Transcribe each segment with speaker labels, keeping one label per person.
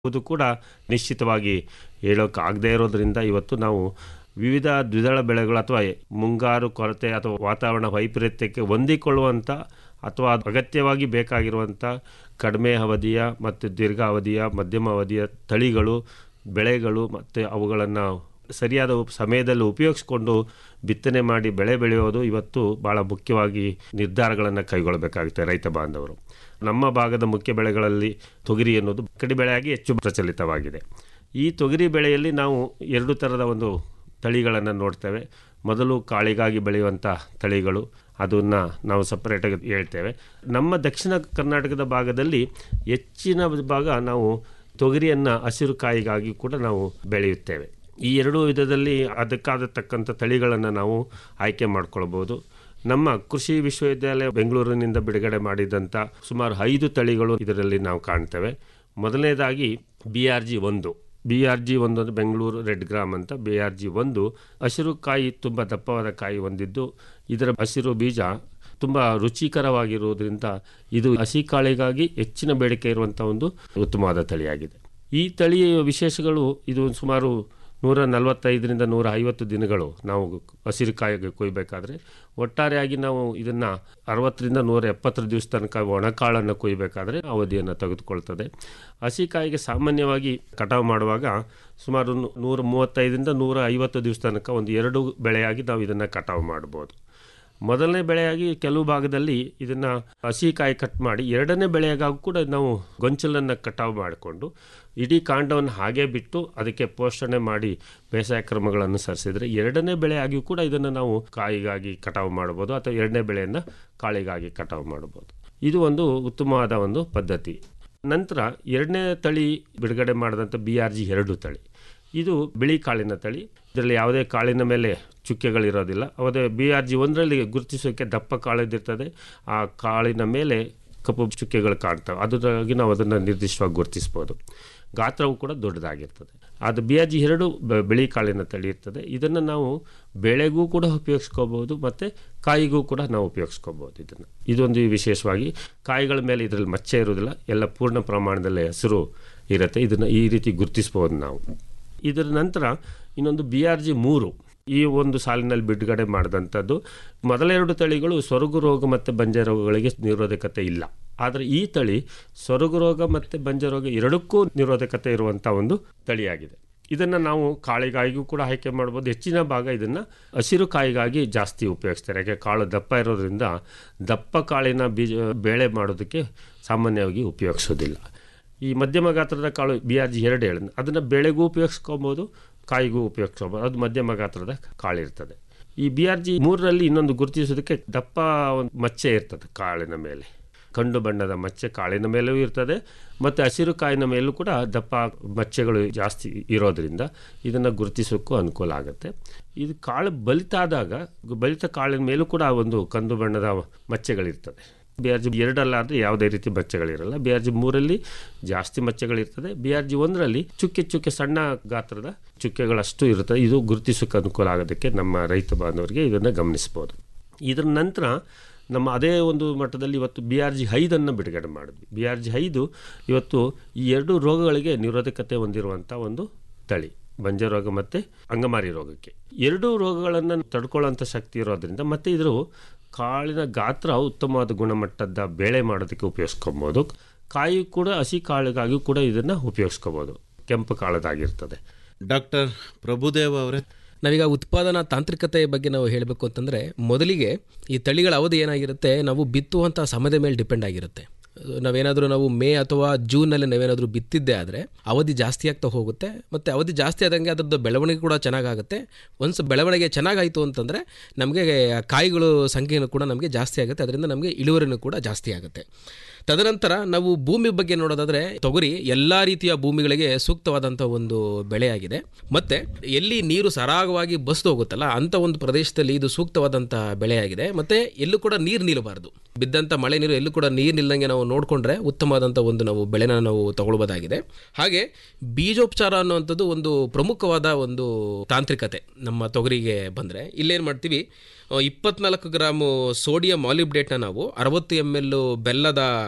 Speaker 1: ಅದು ಕೂಡ ನಿಶ್ಚಿತವಾಗಿ ಹೇಳೋಕ್ಕಾಗದೇ ಇರೋದ್ರಿಂದ ಇವತ್ತು ನಾವು ವಿವಿಧ ದ್ವಿದಳ ಬೆಳೆಗಳು ಅಥವಾ ಮುಂಗಾರು ಕೊರತೆ ಅಥವಾ ವಾತಾವರಣ ವೈಪರೀತ್ಯಕ್ಕೆ ಹೊಂದಿಕೊಳ್ಳುವಂಥ ಅಥವಾ ಅಗತ್ಯವಾಗಿ ಬೇಕಾಗಿರುವಂಥ ಕಡಿಮೆ ಅವಧಿಯ ಮತ್ತು ದೀರ್ಘಾವಧಿಯ ಮಧ್ಯಮ ಅವಧಿಯ ತಳಿಗಳು ಬೆಳೆಗಳು ಮತ್ತು ಅವುಗಳನ್ನು ಸರಿಯಾದ ಉಪ್- ಸಮಯದಲ್ಲಿ ಉಪಯೋಗಿಸ್ಕೊಂಡು ಬಿತ್ತನೆ ಮಾಡಿ ಬೆಳೆ ಬೆಳೆಯೋದು ಇವತ್ತು ಭಾಳ ಮುಖ್ಯವಾಗಿ ನಿರ್ಧಾರಗಳನ್ನು ಕೈಗೊಳ್ಳಬೇಕಾಗುತ್ತೆ ರೈತ ಬಾಂಧವರು ನಮ್ಮ ಭಾಗದ ಮುಖ್ಯ ಬೆಳೆಗಳಲ್ಲಿ ತೊಗರಿ ಅನ್ನೋದು ಕಡಿ ಬೆಳೆಯಾಗಿ ಹೆಚ್ಚು ಪ್ರಚಲಿತವಾಗಿದೆ ಈ ತೊಗರಿ ಬೆಳೆಯಲ್ಲಿ ನಾವು ಎರಡು ಥರದ ಒಂದು ತಳಿಗಳನ್ನು ನೋಡ್ತೇವೆ ಮೊದಲು ಕಾಳಿಗಾಗಿ ಬೆಳೆಯುವಂಥ ತಳಿಗಳು ಅದನ್ನು ನಾವು ಸಪ್ರೇಟಾಗಿ ಹೇಳ್ತೇವೆ ನಮ್ಮ ದಕ್ಷಿಣ ಕರ್ನಾಟಕದ ಭಾಗದಲ್ಲಿ ಹೆಚ್ಚಿನ ಭಾಗ ನಾವು ತೊಗರಿಯನ್ನು ಹಸಿರು ಕಾಯಿಗಾಗಿ ಕೂಡ ನಾವು ಬೆಳೆಯುತ್ತೇವೆ ಈ ಎರಡೂ ವಿಧದಲ್ಲಿ ಅದಕ್ಕಾದ ತಕ್ಕಂಥ ತಳಿಗಳನ್ನು ನಾವು ಆಯ್ಕೆ ಮಾಡ್ಕೊಳ್ಬೋದು ನಮ್ಮ ಕೃಷಿ ವಿಶ್ವವಿದ್ಯಾಲಯ ಬೆಂಗಳೂರಿನಿಂದ ಬಿಡುಗಡೆ ಮಾಡಿದಂಥ ಸುಮಾರು ಐದು ತಳಿಗಳು ಇದರಲ್ಲಿ ನಾವು ಕಾಣ್ತೇವೆ ಮೊದಲನೇದಾಗಿ ಬಿ ಆರ್ ಜಿ ಒಂದು ಬಿ ಆರ್ ಜಿ ಒಂದು ಅಂದರೆ ಬೆಂಗಳೂರು ರೆಡ್ ಗ್ರಾಮ್ ಅಂತ ಬಿ ಆರ್ ಜಿ ಒಂದು ಹಸಿರು ಕಾಯಿ ತುಂಬ ದಪ್ಪವಾದ ಕಾಯಿ ಹೊಂದಿದ್ದು ಇದರ ಹಸಿರು ಬೀಜ ತುಂಬ ರುಚಿಕರವಾಗಿರುವುದರಿಂದ ಇದು ಹಸಿ ಕಾಳಿಗಾಗಿ ಹೆಚ್ಚಿನ ಬೇಡಿಕೆ ಇರುವಂಥ ಒಂದು ಉತ್ತಮವಾದ ತಳಿಯಾಗಿದೆ ಈ ತಳಿಯ ವಿಶೇಷಗಳು ಇದು ಸುಮಾರು ನೂರ ನಲವತ್ತೈದರಿಂದ ನೂರ ಐವತ್ತು ದಿನಗಳು ನಾವು ಹಸಿರು ಕಾಯಿಗೆ ಕೊಯ್ಬೇಕಾದ್ರೆ ಒಟ್ಟಾರೆಯಾಗಿ ನಾವು ಇದನ್ನು ಅರವತ್ತರಿಂದ ನೂರ ಎಪ್ಪತ್ತರ ದಿವಸ ತನಕ ಒಣಕಾಳನ್ನು ಕೊಯ್ಬೇಕಾದ್ರೆ ಅವಧಿಯನ್ನು ತೆಗೆದುಕೊಳ್ತದೆ ಹಸಿ ಕಾಯಿಗೆ ಸಾಮಾನ್ಯವಾಗಿ ಕಟಾವು ಮಾಡುವಾಗ ಸುಮಾರು ನೂ- ನೂರ ಮೂವತ್ತೈದರಿಂದ ನೂರ ಐವತ್ತು ದಿವಸ ತನಕ ಒಂದು ಎರಡು ಬೆಳೆಯಾಗಿ ನಾವು ಇದನ್ನು ಕಟಾವು ಮಾಡ್ಬೋದು ಮೊದಲನೇ ಬೆಳೆಯಾಗಿ ಕೆಲವು ಭಾಗದಲ್ಲಿ ಇದನ್ನು ಹಸಿ ಕಾಯಿ ಕಟ್ ಮಾಡಿ ಎರಡನೇ ಬೆಳೆಯಾಗೂ ಕೂಡ ನಾವು ಗೊಂಚಲನ್ನು ಕಟಾವು ಮಾಡಿಕೊಂಡು ಇಡೀ ಕಾಂಡವನ್ನು ಹಾಗೆ ಬಿಟ್ಟು ಅದಕ್ಕೆ ಪೋಷಣೆ ಮಾಡಿ ಬೇಸಾಯ ಕ್ರಮಗಳನ್ನು ಸರಿಸಿದರೆ ಎರಡನೇ ಬೆಳೆಯಾಗಿಯೂ ಕೂಡ ಇದನ್ನು ನಾವು ಕಾಯಿಗಾಗಿ ಕಟಾವು ಮಾಡ್ಬೋದು ಅಥವಾ ಎರಡನೇ ಬೆಳೆಯನ್ನು ಕಾಳಿಗಾಗಿ ಕಟಾವು ಮಾಡ್ಬೋದು ಇದು ಒಂದು ಉತ್ತಮವಾದ ಒಂದು ಪದ್ಧತಿ ನಂತರ ಎರಡನೇ ತಳಿ ಬಿಡುಗಡೆ ಮಾಡಿದಂಥ ಬಿ ಆರ್ ಜಿ ಎರಡು ತಳಿ ಇದು ಬಿಳಿ ಕಾಳಿನ ತಳಿ ಇದರಲ್ಲಿ ಯಾವುದೇ ಕಾಳಿನ ಮೇಲೆ ಚುಕ್ಕೆಗಳಿರೋದಿಲ್ಲ ಅದೇ ಬಿ ಆರ್ ಜಿ ಒಂದರಲ್ಲಿ ಗುರುತಿಸೋಕ್ಕೆ ದಪ್ಪ ಕಾಳಿದಿರ್ತದೆ ಆ ಕಾಳಿನ ಮೇಲೆ ಕಪ್ಪು ಚುಕ್ಕೆಗಳು ಕಾಣ್ತವೆ ಅದರಾಗಿ ನಾವು ಅದನ್ನು ನಿರ್ದಿಷ್ಟವಾಗಿ ಗುರುತಿಸ್ಬೋದು ಗಾತ್ರವು ಕೂಡ ದೊಡ್ಡದಾಗಿರ್ತದೆ ಅದು ಬಿ ಆರ್ ಜಿ ಎರಡು ಬ- ಬಿಳಿ ಕಾಳಿನ ತಳಿ ಇರ್ತದೆ ಇದನ್ನು ನಾವು ಬೆಳೆಗೂ ಕೂಡ ಉಪಯೋಗಿಸ್ಕೋಬೋದು ಮತ್ತು ಕಾಯಿಗೂ ಕೂಡ ನಾವು ಉಪಯೋಗಿಸ್ಕೋಬೋದು ಇದನ್ನು ಇದೊಂದು ವಿಶೇಷವಾಗಿ ಕಾಯಿಗಳ ಮೇಲೆ ಇದರಲ್ಲಿ ಮಚ್ಚೆ ಇರೋದಿಲ್ಲ ಎಲ್ಲ ಪೂರ್ಣ ಪ್ರಮಾಣದಲ್ಲಿ ಹಸಿರು ಇರುತ್ತೆ ಇದನ್ನು ಈ ರೀತಿ ಗುರುತಿಸ್ಬೋದು ನಾವು ಇದರ ನಂತರ ಇನ್ನೊಂದು ಬಿ ಆರ್ ಜಿ ಮೂರು ಈ ಒಂದು ಸಾಲಿನಲ್ಲಿ ಬಿಡುಗಡೆ ಮಾಡಿದಂಥದ್ದು ಮೊದಲೆರಡು ತಳಿಗಳು ಸೊರಗು ರೋಗ ಮತ್ತು ಬಂಜೆ ರೋಗಗಳಿಗೆ ನಿರೋಧಕತೆ ಇಲ್ಲ ಆದರೆ ಈ ತಳಿ ಸೊರಗು ರೋಗ ಮತ್ತು ಬಂಜೆ ರೋಗ ಎರಡಕ್ಕೂ ನಿರೋಧಕತೆ ಇರುವಂಥ ಒಂದು ತಳಿಯಾಗಿದೆ ಇದನ್ನು ನಾವು ಕಾಳಿಗಾಯಿಗೂ ಕೂಡ ಆಯ್ಕೆ ಮಾಡ್ಬೋದು ಹೆಚ್ಚಿನ ಭಾಗ ಇದನ್ನು ಹಸಿರು ಕಾಯಿಗಾಗಿ ಜಾಸ್ತಿ ಉಪಯೋಗಿಸ್ತಾರೆ ಯಾಕೆ ಕಾಳು ದಪ್ಪ ಇರೋದ್ರಿಂದ ದಪ್ಪ ಕಾಳಿನ ಬೀಜ ಬೇಳೆ ಮಾಡೋದಕ್ಕೆ ಸಾಮಾನ್ಯವಾಗಿ ಉಪಯೋಗಿಸೋದಿಲ್ಲ ಈ ಮಧ್ಯಮ ಗಾತ್ರದ ಕಾಳು ಬಿ ಆರ್ ಜಿ ಎರಡು ಹೇಳಿದ ಅದನ್ನು ಬೆಳೆಗೂ ಉಪಯೋಗಿಸ್ಕೊಬೋದು ಕಾಯಿಗೂ ಉಪಯೋಗಿಸ್ಕೊಬೋದು ಅದು ಮಧ್ಯಮ ಗಾತ್ರದ ಕಾಳಿರ್ತದೆ ಈ ಬಿ ಆರ್ ಜಿ ಮೂರರಲ್ಲಿ ಇನ್ನೊಂದು ಗುರುತಿಸೋದಕ್ಕೆ ದಪ್ಪ ಒಂದು ಮಚ್ಚೆ ಇರ್ತದೆ ಕಾಳಿನ ಮೇಲೆ ಕಂಡು ಬಣ್ಣದ ಮಚ್ಚೆ ಕಾಳಿನ ಮೇಲೂ ಇರ್ತದೆ ಮತ್ತು ಹಸಿರು ಕಾಯಿನ ಮೇಲೂ ಕೂಡ ದಪ್ಪ ಮಚ್ಚೆಗಳು ಜಾಸ್ತಿ ಇರೋದ್ರಿಂದ ಇದನ್ನು ಗುರುತಿಸೋಕ್ಕೂ ಅನುಕೂಲ ಆಗುತ್ತೆ ಇದು ಕಾಳು ಬಲಿತಾದಾಗ ಬಲಿತ ಕಾಳಿನ ಮೇಲೂ ಕೂಡ ಒಂದು ಕಂದು ಬಣ್ಣದ ಮಚ್ಚೆಗಳಿರ್ತದೆ ಬಿ ಆರ್ ಜಿ ಎರಡಲ್ಲಾದರೆ ಯಾವುದೇ ರೀತಿ ಮಚ್ಚೆಗಳಿರಲ್ಲ ಬಿ ಆರ್ ಜಿ ಮೂರಲ್ಲಿ ಜಾಸ್ತಿ ಮಚ್ಚೆಗಳಿರ್ತದೆ ಬಿ ಆರ್ ಜಿ ಒಂದರಲ್ಲಿ ಚುಕ್ಕೆ ಚುಕ್ಕೆ ಸಣ್ಣ ಗಾತ್ರದ ಚುಕ್ಕೆಗಳಷ್ಟು ಇರುತ್ತದೆ ಇದು ಗುರುತಿಸೋಕೆ ಅನುಕೂಲ ಆಗೋದಕ್ಕೆ ನಮ್ಮ ರೈತ ಬಾಂಧವರಿಗೆ ಇದನ್ನು ಗಮನಿಸ್ಬೋದು ಇದರ ನಂತರ ನಮ್ಮ ಅದೇ ಒಂದು ಮಟ್ಟದಲ್ಲಿ ಇವತ್ತು ಬಿ ಆರ್ ಜಿ ಐದನ್ನು ಬಿಡುಗಡೆ ಮಾಡಿದ್ವಿ ಬಿ ಆರ್ ಜಿ ಐದು ಇವತ್ತು ಈ ಎರಡು ರೋಗಗಳಿಗೆ ನಿರೋಧಕತೆ ಹೊಂದಿರುವಂಥ ಒಂದು ತಳಿ ಬಂಜೆ ರೋಗ ಮತ್ತು ಅಂಗಮಾರಿ ರೋಗಕ್ಕೆ ಎರಡೂ ರೋಗಗಳನ್ನು ತಡ್ಕೊಳ್ಳೋಂಥ ಶಕ್ತಿ ಇರೋದ್ರಿಂದ ಮತ್ತು ಇದ್ರ ಕಾಳಿನ ಗಾತ್ರ ಉತ್ತಮವಾದ ಗುಣಮಟ್ಟದ ಬೇಳೆ ಮಾಡೋದಕ್ಕೆ ಉಪಯೋಗಿಸ್ಕೊಬೋದು ಕಾಯಿ ಕೂಡ ಹಸಿ ಕಾಳಿಗಾಗಿ ಕೂಡ ಇದನ್ನು ಉಪಯೋಗಿಸ್ಕೋಬೋದು ಕೆಂಪು ಕಾಳದಾಗಿರ್ತದೆ
Speaker 2: ಡಾಕ್ಟರ್ ಪ್ರಭುದೇವ ಅವರೇ
Speaker 3: ನಾವೀಗ ಉತ್ಪಾದನಾ ತಾಂತ್ರಿಕತೆ ಬಗ್ಗೆ ನಾವು ಹೇಳಬೇಕು ಅಂತಂದರೆ ಮೊದಲಿಗೆ ಈ ತಳಿಗಳ ಅವಧಿ ಏನಾಗಿರುತ್ತೆ ನಾವು ಬಿತ್ತುವಂಥ ಸಮಯದ ಮೇಲೆ ಡಿಪೆಂಡ್ ಆಗಿರುತ್ತೆ ನಾವೇನಾದರೂ ನಾವು ಮೇ ಅಥವಾ ಜೂನಲ್ಲಿ ನಾವೇನಾದರೂ ಬಿತ್ತಿದ್ದೆ ಆದರೆ ಅವಧಿ ಜಾಸ್ತಿ ಆಗ್ತಾ ಹೋಗುತ್ತೆ ಮತ್ತು ಅವಧಿ ಜಾಸ್ತಿ ಆದಂಗೆ ಅದರದ್ದು ಬೆಳವಣಿಗೆ ಕೂಡ ಚೆನ್ನಾಗಾಗುತ್ತೆ ಒನ್ಸ್ ಬೆಳವಣಿಗೆ ಚೆನ್ನಾಗಾಯಿತು ಅಂತಂದರೆ ನಮಗೆ ಕಾಯಿಗಳು ಸಂಖ್ಯೆನೂ ಕೂಡ ನಮಗೆ ಜಾಸ್ತಿ ಆಗುತ್ತೆ ಅದರಿಂದ ನಮಗೆ ಇಳುವರಿನೂ ಕೂಡ ಜಾಸ್ತಿ ಆಗುತ್ತೆ ತದನಂತರ ನಾವು ಭೂಮಿ ಬಗ್ಗೆ ನೋಡೋದಾದರೆ ತೊಗರಿ ಎಲ್ಲ ರೀತಿಯ ಭೂಮಿಗಳಿಗೆ ಸೂಕ್ತವಾದಂಥ ಒಂದು ಬೆಳೆಯಾಗಿದೆ ಮತ್ತು ಎಲ್ಲಿ ನೀರು ಸರಾಗವಾಗಿ ಬಸ್ದು ಹೋಗುತ್ತಲ್ಲ ಅಂಥ ಒಂದು ಪ್ರದೇಶದಲ್ಲಿ ಇದು ಸೂಕ್ತವಾದಂಥ ಬೆಳೆಯಾಗಿದೆ ಮತ್ತು ಎಲ್ಲೂ ಕೂಡ ನೀರು ನಿಲ್ಲಬಾರ್ದು ಬಿದ್ದಂಥ ಮಳೆ ನೀರು ಎಲ್ಲೂ ಕೂಡ ನೀರು ನಿಲ್ಲಂಗೆ ನಾವು ನೋಡಿಕೊಂಡ್ರೆ ಉತ್ತಮವಾದಂಥ ಒಂದು ನಾವು ಬೆಳೆನ ನಾವು ತಗೊಳ್ಬೋದಾಗಿದೆ ಹಾಗೆ ಬೀಜೋಪಚಾರ ಅನ್ನುವಂಥದ್ದು ಒಂದು ಪ್ರಮುಖವಾದ ಒಂದು ತಾಂತ್ರಿಕತೆ ನಮ್ಮ ತೊಗರಿಗೆ ಬಂದರೆ ಇಲ್ಲೇನು ಮಾಡ್ತೀವಿ ಇಪ್ಪತ್ನಾಲ್ಕು ಗ್ರಾಮು ಸೋಡಿಯಂ ಮಾಲಿಬ್ಡೇಟ್ನ ನಾವು ಅರವತ್ತು ಎಮ್ ಎಲ್ ಬೆಲ್ಲದ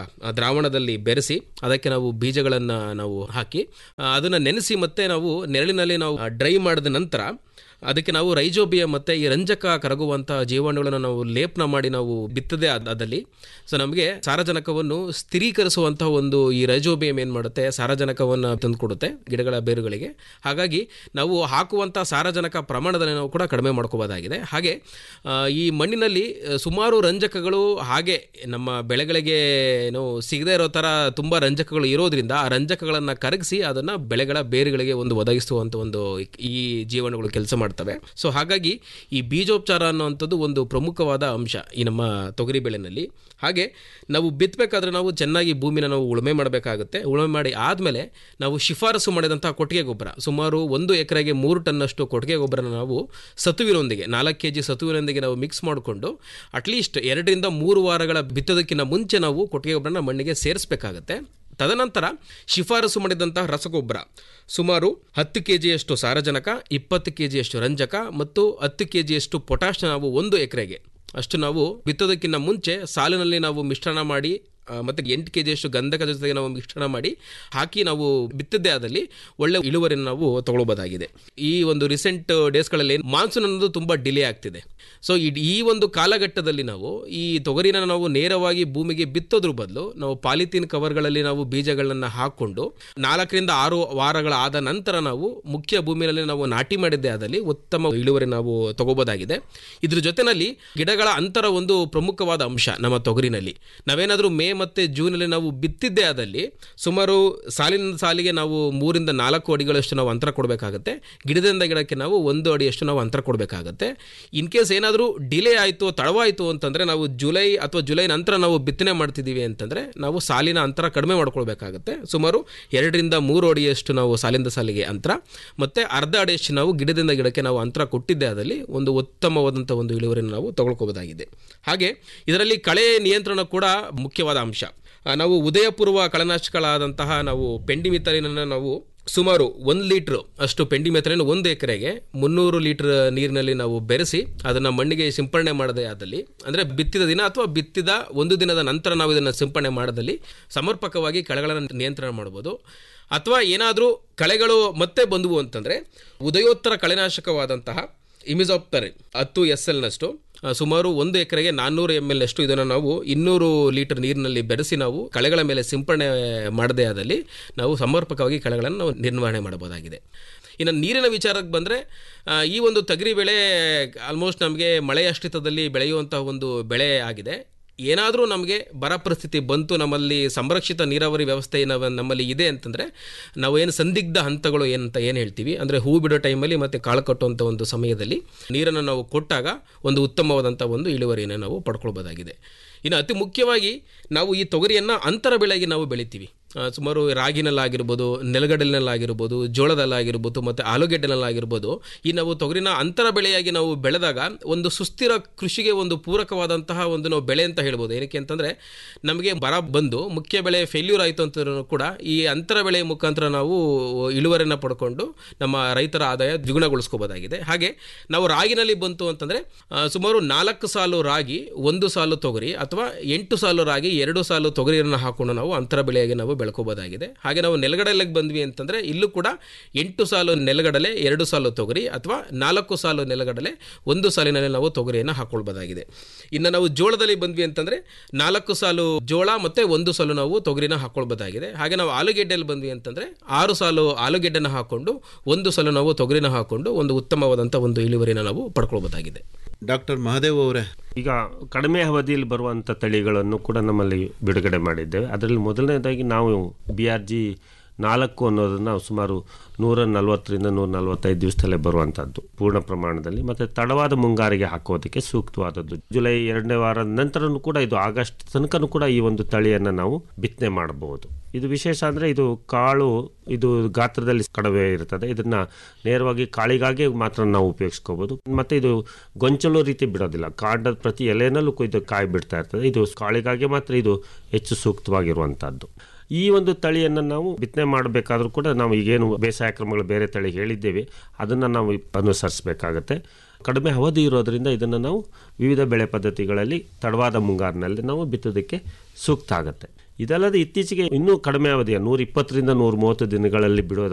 Speaker 3: ಆ, ದ್ರಾವಣದಲ್ಲಿ ಬೆರೆಸಿ ಅದಕ್ಕೆ ನಾವು ಬೀಜಗಳನ್ನು ನಾವು ಹಾಕಿ ಅದನ್ನು ನೆನೆಸಿ ಮತ್ತೆ ನಾವು ನೆರಳಿನಲ್ಲಿ ನಾವು ಡ್ರೈ ಮಾಡಿದ ನಂತರ ಅದಕ್ಕೆ ನಾವು ರೈಜೋಬಿಯ ಮತ್ತು ಈ ರಂಜಕ ಕರಗುವಂಥ ಜೀವಾಣುಗಳನ್ನು ನಾವು ಲೇಪನ ಮಾಡಿ ನಾವು ಬಿತ್ತದೆ ಅದ್- ಅದಲ್ಲಿ ಸೊ ನಮಗೆ ಸಾರಜನಕವನ್ನು ಸ್ಥಿರೀಕರಿಸುವಂತಹ ಒಂದು ಈ ರೈಜೋಬಿಯಂ ಏನು ಮಾಡುತ್ತೆ ಸಾರಜನಕವನ್ನು ತಂದುಕೊಡುತ್ತೆ ಗಿಡಗಳ ಬೇರುಗಳಿಗೆ ಹಾಗಾಗಿ ನಾವು ಹಾಕುವಂಥ ಸಾರಜನಕ ಪ್ರಮಾಣದಲ್ಲಿ ನಾವು ಕೂಡ ಕಡಿಮೆ ಮಾಡ್ಕೋಬೋದಾಗಿದೆ ಹಾಗೆ ಆ, ಈ ಮಣ್ಣಿನಲ್ಲಿ ಆ, ಸುಮಾರು ರಂಜಕಗಳು ಹಾಗೆ ನಮ್ಮ ಬೆಳೆಗಳಿಗೆ ಏನು ಸಿಗದೇ ಇರೋ ಥರ ತುಂಬ ರಂಜಕಗಳು ಇರೋದ್ರಿಂದ ಆ ರಂಜಕಗಳನ್ನು ಕರಗಿಸಿ ಅದನ್ನು ಬೆಳೆಗಳ ಬೇರುಗಳಿಗೆ ಒಂದು ಒದಗಿಸುವಂಥ ಒಂದು ಈ ಜೀವನಗಳು ಕೆಲಸ ಮಾಡ್ತವೆ ಸೊ ಹಾಗಾಗಿ ಈ ಬೀಜೋಪಚಾರ ಅನ್ನುವಂಥದ್ದು ಒಂದು ಪ್ರಮುಖವಾದ ಅಂಶ ಈ ನಮ್ಮ ತೊಗರಿ ಬೆಳೆನಲ್ಲಿ ಹಾಗೆ ನಾವು ಬಿತ್ತಬೇಕಾದ್ರೆ ನಾವು ಚೆನ್ನಾಗಿ ಭೂಮಿನ ನಾವು ಉಳುಮೆ ಮಾಡಬೇಕಾಗುತ್ತೆ ಉಳುಮೆ ಮಾಡಿ ಆದಮೇಲೆ ನಾವು ಶಿಫಾರಸು ಮಾಡಿದಂಥ ಕೊಟ್ಟಿಗೆ ಗೊಬ್ಬರ ಸುಮಾರು ಒಂದು ಎಕರೆಗೆ ಮೂರು ಟನ್ನಷ್ಟು ಕೊಟ್ಟಿಗೆ ಗೊಬ್ಬರನ ನಾವು ಸತುವಿನೊಂದಿಗೆ ನಾಲ್ಕು ಕೆ ಜಿ ಸತುವಿನೊಂದಿಗೆ ನಾವು ಮಿಕ್ಸ್ ಮಾಡಿಕೊಂಡು ಅಟ್ಲೀಸ್ಟ್ ಎರಡರಿಂದ ಮೂರು ವಾರಗಳ ಬಿತ್ತೋದಕ್ಕಿಂತ ಮುಂಚೆ ನಾವು ಕೊಟ್ಟಿಗೆ ಗೊಬ್ಬರನ ಮಣ್ಣಿಗೆ ಸೇರಿಸಬೇಕಾಗತ್ತೆ ತದನಂತರ ಶಿಫಾರಸು ಮಾಡಿದಂತಹ ರಸಗೊಬ್ಬರ ಸುಮಾರು ಹತ್ತು ಕೆ ಜಿಯಷ್ಟು ಸಾರಜನಕ ಇಪ್ಪತ್ತು ಕೆ ಜಿಯಷ್ಟು ರಂಜಕ ಮತ್ತು ಹತ್ತು ಕೆ ಜಿಯಷ್ಟು ಪೊಟ್ಯಾಶ್ ನಾವು ಒಂದು ಎಕರೆಗೆ ಅಷ್ಟು ನಾವು ಬಿತ್ತೋದಕ್ಕಿಂತ ಮುಂಚೆ ಸಾಲಿನಲ್ಲಿ ನಾವು ಮಿಶ್ರಣ ಮಾಡಿ ಆ, ಮತ್ತೆ ಎಂಟು ಕೆ ಜಿಯಷ್ಟು ಗಂಧಕ ಜೊತೆಗೆ ನಾವು ಮಿಶ್ರಣ ಮಾಡಿ ಹಾಕಿ ನಾವು ಬಿತ್ತದ್ದೇ ಆದಲ್ಲಿ ಒಳ್ಳೆ ಇಳುವರಿಯನ್ನು ನಾವು ತಗೊಳ್ಬೋದಾಗಿದೆ ಈ ಒಂದು ರೀಸೆಂಟ್ ಡೇಸ್ಗಳಲ್ಲಿ ಮಾನ್ಸೂನ್ ಅನ್ನೋದು ತುಂಬ ಡಿಲೇ ಆಗ್ತಿದೆ ಸೊ ಈ ಒಂದು ಕಾಲಘಟ್ಟದಲ್ಲಿ ನಾವು ಈ ತೊಗರಿನ ನಾವು ನೇರವಾಗಿ ಭೂಮಿಗೆ ಬಿತ್ತೋದ್ರ ಬದಲು ನಾವು ಪಾಲಿಥೀನ್ ಕವರ್ಗಳಲ್ಲಿ ನಾವು ಬೀಜಗಳನ್ನು ಹಾಕ್ಕೊಂಡು ನಾಲ್ಕರಿಂದ ಆರು ವಾರಗಳ ಆದ ನಂತರ ನಾವು ಮುಖ್ಯ ಭೂಮಿಯಲ್ಲಿ ನಾವು ನಾಟಿ ಮಾಡಿದ್ದೇ ಆದಲ್ಲಿ ಉತ್ತಮ ಇಳುವರಿ ನಾವು ತಗೋಬೋದಾಗಿದೆ ಇದ್ರ ಜೊತೆನಲ್ಲಿ ಗಿಡಗಳ ಅಂತರ ಒಂದು ಪ್ರಮುಖವಾದ ಅಂಶ ನಮ್ಮ ತೊಗರಿನಲ್ಲಿ ನಾವೇನಾದರೂ ಮೇ ಮತ್ತು ಜೂನಲ್ಲಿ ನಾವು ಬಿತ್ತಿದ್ದೇ ಆದಲ್ಲಿ ಸುಮಾರು ಸಾಲಿನ ಸಾಲಿಗೆ ನಾವು ಮೂರಿಂದ ನಾಲ್ಕು ಅಡಿಗಳಷ್ಟು ನಾವು ಅಂತರ ಕೊಡಬೇಕಾಗತ್ತೆ ಗಿಡದಿಂದ ಗಿಡಕ್ಕೆ ನಾವು ಒಂದು ಅಡಿಯಷ್ಟು ನಾವು ಅಂತರ ಕೊಡಬೇಕಾಗತ್ತೆ ಇನ್ ಕೇಸ್ ಏನಾದರೂ ಡಿಲೇ ಆಯಿತು ತಡವಾಯಿತು ಅಂತಂದರೆ ನಾವು ಜುಲೈ ಅಥವಾ ಜುಲೈ ನಂತರ ನಾವು ಬಿತ್ತನೆ ಮಾಡ್ತಿದ್ದೀವಿ ಅಂತಂದರೆ ನಾವು ಸಾಲಿನ ಅಂತರ ಕಡಿಮೆ ಮಾಡ್ಕೊಳ್ಬೇಕಾಗತ್ತೆ ಸುಮಾರು ಎರಡರಿಂದ ಮೂರು ಅಡಿಯಷ್ಟು ನಾವು ಸಾಲಿಂದ ಸಾಲಿಗೆ ಅಂತರ ಮತ್ತು ಅರ್ಧ ಅಡಿಯಷ್ಟು ನಾವು ಗಿಡದಿಂದ ಗಿಡಕ್ಕೆ ನಾವು ಅಂತರ ಕೊಟ್ಟಿದ್ದೇ ಆದಲ್ಲಿ ಒಂದು ಉತ್ತಮವಾದಂಥ ಒಂದು ಇಳುವರಿನ ನಾವು ತಗೊಳ್ಕೋಬೋದಾಗಿದೆ ಹಾಗೆ ಇದರಲ್ಲಿ ಕಳೆ ನಿಯಂತ್ರಣ ಕೂಡ ಮುಖ್ಯವಾದ ಅಂಶ ಆ, ನಾವು ಉದಯಪೂರ್ವ ಕಳೆನಾಶಕಗಳಾದಂತಹ ನಾವು ಪೆಂಡಿಮಿತಲಿನನ್ನು ನಾವು ಸುಮಾರು ಒಂದು ಲೀಟ್ರ್ ಅಷ್ಟು ಪೆಂಡಿಮೆಥಲಿನ್ ಒಂದು ಎಕರೆಗೆ ಮುನ್ನೂರು ಲೀಟರ್ ನೀರಿನಲ್ಲಿ ನಾವು ಬೆರೆಸಿ ಅದನ್ನು ಮಣ್ಣಿಗೆ ಸಿಂಪರಣೆ ಮಾಡದೇ ಆದಲ್ಲಿ ಅಂದರೆ ಬಿತ್ತಿದ ದಿನ ಅಥವಾ ಬಿತ್ತಿದ ಒಂದು ದಿನದ ನಂತರ ನಾವು ಇದನ್ನು ಸಿಂಪರಣೆ ಮಾಡದಲ್ಲಿ ಸಮರ್ಪಕವಾಗಿ ಕಳೆಗಳನ್ನು ನಿಯಂತ್ರಣ ಮಾಡ್ಬೋದು ಅಥವಾ ಏನಾದರೂ ಕಳೆಗಳು ಮತ್ತೆ ಬಂದವು ಅಂತಂದರೆ ಉದಯೋತ್ತರ ಕಳೆನಾಶಕವಾದಂತಹ ಇಮಿಜಾಪ್ಟರ್ ಹತ್ತು ಎಸ್ ಎಲ್ನಷ್ಟು ಆ, ಸುಮಾರು ಒಂದು ಎಕರೆಗೆ ನಾನ್ನೂರು ಎಮ್ ಎಲ್ ಅಷ್ಟು ಇದನ್ನು ನಾವು ಇನ್ನೂರು ಲೀಟರ್ ನೀರಿನಲ್ಲಿ ಬೆರೆಸಿ ನಾವು ಕಳೆಗಳ ಮೇಲೆ ಸಿಂಪರಣೆ ಮಾಡದೇ ಆದಲ್ಲಿ ನಾವು ಸಮರ್ಪಕವಾಗಿ ಕಳೆಗಳನ್ನು ನಾವು ನಿರ್ವಹಣೆ ಮಾಡಬಹುದಾಗಿದೆ ಇನ್ನು ನೀರಿನ ವಿಚಾರಕ್ಕೆ ಬಂದರೆ ಈ ಒಂದು ತೊಗರಿ ಬೆಳೆ ಆಲ್ಮೋಸ್ಟ್ ನಮಗೆ ಮಳೆಯಾಶ್ರಿತದಲ್ಲಿ ಬೆಳೆಯುವಂತಹ ಒಂದು ಬೆಳೆ ಆಗಿದೆ ಏನಾದರೂ ನಮಗೆ ಬರ ಪರಿಸ್ಥಿತಿ ಬಂತು ನಮ್ಮಲ್ಲಿ ಸಂರಕ್ಷಿತ ನೀರಾವರಿ ವ್ಯವಸ್ಥೆ ನಾವು ನಮ್ಮಲ್ಲಿ ಇದೆ ಅಂತಂದರೆ ನಾವು ಏನು ಸಂದಿಗ್ಧ ಹಂತಗಳು ಏನಂತ ಏನು ಹೇಳ್ತೀವಿ ಅಂದರೆ ಹೂ ಬಿಡೋ ಟೈಮಲ್ಲಿ ಮತ್ತು ಕಾಳು ಕಟ್ಟುವಂಥ ಒಂದು ಸಮಯದಲ್ಲಿ ನೀರನ್ನು ನಾವು ಕೊಟ್ಟಾಗ ಒಂದು ಉತ್ತಮವಾದಂಥ ಒಂದು ಇಳುವರಿಯನ್ನು ನಾವು ಪಡ್ಕೊಳ್ಬೋದಾಗಿದೆ ಇನ್ನು ಅತಿ ಮುಖ್ಯವಾಗಿ ನಾವು ಈ ತೊಗರಿಯನ್ನು ಅಂತರ ಬೆಳೆಗೆ ನಾವು ಬೆಳಿತೀವಿ ಆ, ಸುಮಾರು ರಾಗಿನಲ್ಲಾಗಿರ್ಬೋದು ನೆಲಗಡಲಿನಲ್ಲಾಗಿರ್ಬೋದು ಜೋಳದಲ್ಲಾಗಿರ್ಬೋದು ಮತ್ತು ಆಲೂಗೆಡ್ಡೆನಲ್ಲಾಗಿರ್ಬೋದು ಈ ನಾವು ತೊಗರಿನ ಅಂತರ ಬೆಳೆಯಾಗಿ ನಾವು ಬೆಳೆದಾಗ ಒಂದು ಸುಸ್ಥಿರ ಕೃಷಿಗೆ ಒಂದು ಪೂರಕವಾದಂತಹ ಒಂದು ನಾವು ಬೆಳೆ ಅಂತ ಹೇಳ್ಬೋದು ಏನಕ್ಕೆ ಅಂತಂದರೆ ನಮಗೆ ಬರ ಬಂದು ಮುಖ್ಯ ಬೆಳೆ ಫೇಲ್ಯೂರ್ ಆಯಿತು ಅಂತಂದ್ರೂ ಕೂಡ ಈ ಅಂತರ ಬೆಳೆ ಮುಖಾಂತರ ನಾವು ಇಳುವರಿನ ಪಡ್ಕೊಂಡು ನಮ್ಮ ರೈತರ ಆದಾಯ ದ್ವಿಗುಣಗೊಳಿಸ್ಕೋಬೋದಾಗಿದೆ ಹಾಗೆ ನಾವು ರಾಗಿನಲ್ಲಿ ಬಂತು ಅಂತಂದರೆ ಸುಮಾರು ನಾಲ್ಕು ಸಾಲು ರಾಗಿ ಒಂದು ಸಾಲು ತೊಗರಿ ಅಥವಾ ಎಂಟು ಸಾಲು ರಾಗಿ ಎರಡು ಸಾಲು ತೊಗರಿಯನ್ನು ಹಾಕೊಂಡು ನಾವು ಅಂತರ ಬೆಳೆಯಾಗಿ ನಾವು ಬೆಳ್ಕೋಬೋದಾಗಿದೆ ಹಾಗೆ ನಾವು ನೆಲಗಡಲೆಗೆ ಬಂದ್ವಿ ಅಂತಂದರೆ ಇಲ್ಲೂ ಕೂಡ ಎಂಟು ಸಾಲು ನೆಲಗಡಲೆ ಎರಡು ಸಾಲು ತೊಗರಿ ಅಥವಾ ನಾಲ್ಕು ಸಾಲು ನೆಲಗಡಲೆ ಒಂದು ಸಾಲಿನಲ್ಲಿ ನಾವು ತೊಗರಿಯನ್ನು ಹಾಕೊಳ್ಬೋದಾಗಿದೆ ಇನ್ನು ನಾವು ಜೋಳದಲ್ಲಿ ಬಂದ್ವಿ ಅಂತಂದರೆ ನಾಲ್ಕು ಸಾಲು ಜೋಳ ಮತ್ತು ಒಂದು ಸಾಲು ನಾವು ತೊಗರಿನ ಹಾಕೊಳ್ಬೋದಾಗಿದೆ ಹಾಗೆ ನಾವು ಆಲೂಗೆಡ್ಡೆಯಲ್ಲಿ ಬಂದ್ವಿ ಅಂತಂದರೆ ಆರು ಸಾಲು ಆಲೂಗೆಡ್ಡೆನ ಹಾಕೊಂಡು ಒಂದು ಸಾಲು ನಾವು ತೊಗರಿನ ಹಾಕೊಂಡು ಒಂದು ಉತ್ತಮವಾದಂಥ ಒಂದು ಇಳುವರಿನ ನಾವು ಪಡ್ಕೊಳ್ಬೋದಾಗಿದೆ
Speaker 2: ಡಾಕ್ಟರ್ ಮಹಾದೇವ್ ಅವರೇ
Speaker 1: ಈಗ ಕಡಿಮೆ ಅವಧಿಯಲ್ಲಿ ಬರುವಂಥ ತಳಿಗಳನ್ನು ಕೂಡ ನಮ್ಮಲ್ಲಿ ಬಿಡುಗಡೆ ಮಾಡಿದ್ದೇವೆ ಅದರಲ್ಲಿ ಮೊದಲನೇದಾಗಿ ನಾವು ಬಿ ಆರ್ ಜಿ ನಾಲ್ಕು ಅನ್ನೋದನ್ನು ಸುಮಾರು ನೂರ ನಲವತ್ತರಿಂದ ನೂರ ನಲವತ್ತೈದು ದಿವಸದಲ್ಲೇ ಬರುವಂಥದ್ದು ಪೂರ್ಣ ಪ್ರಮಾಣದಲ್ಲಿ ಮತ್ತು ತಡವಾದ ಮುಂಗಾರಿಗೆ ಹಾಕೋದಕ್ಕೆ ಸೂಕ್ತವಾದದ್ದು ಜುಲೈ ಎರಡನೇ ವಾರದ ನಂತರನೂ ಕೂಡ ಇದು ಆಗಸ್ಟ್ ತನಕನೂ ಕೂಡ ಈ ಒಂದು ತಳಿಯನ್ನು ನಾವು ಬಿತ್ತನೆ ಮಾಡಬಹುದು ಇದು ವಿಶೇಷ ಅಂದರೆ ಇದು ಕಾಳು ಇದು ಗಾತ್ರದಲ್ಲಿ ಕಡಿಮೆ ಇರ್ತದೆ ಇದನ್ನು ನೇರವಾಗಿ ಕಾಳಿಗಾಗಿ ಮಾತ್ರ ನಾವು ಉಪಯೋಗಿಸ್ಕೋಬೋದು ಮತ್ತು ಇದು ಗೊಂಚಲು ರೀತಿ ಬಿಡೋದಿಲ್ಲ ಕಾಂಡದ ಪ್ರತಿ ಎಲೆನಲ್ಲೂ ಇದು ಕಾಯಿ ಬಿಡ್ತಾ ಇರ್ತದೆ ಇದು ಕಾಳಿಗಾಗಿ ಮಾತ್ರ ಇದು ಹೆಚ್ಚು ಸೂಕ್ತವಾಗಿರುವಂಥದ್ದು ಈ ಒಂದು ತಳಿಯನ್ನು ನಾವು ಬಿತ್ತನೆ ಮಾಡಬೇಕಾದ್ರೂ ಕೂಡ ನಾವು ಈಗೇನು ಬೇಸಾಯ ಕ್ರಮಗಳು ಬೇರೆ ತಳಿ ಹೇಳಿದ್ದೇವೆ ಅದನ್ನು ನಾವು ಅನುಸರಿಸಬೇಕಾಗತ್ತೆ ಕಡಿಮೆ ಅವಧಿ ಇರೋದರಿಂದ ಇದನ್ನು ನಾವು ವಿವಿಧ ಬೆಳೆ ಪದ್ಧತಿಗಳಲ್ಲಿ ತಡವಾದ ಮುಂಗಾರಿನಲ್ಲಿ ನಾವು ಬಿತ್ತೋದಕ್ಕೆ ಸೂಕ್ತ ಆಗುತ್ತೆ ಇದಲ್ಲದೆ ಇತ್ತೀಚೆಗೆ ಇನ್ನೂ ಕಡಿಮೆ ಅವಧಿಯ ನೂರ ಇಪ್ಪತ್ತರಿಂದ ನೂರ ಮೂವತ್ತು ದಿನಗಳಲ್ಲಿ ಬಿಡುವ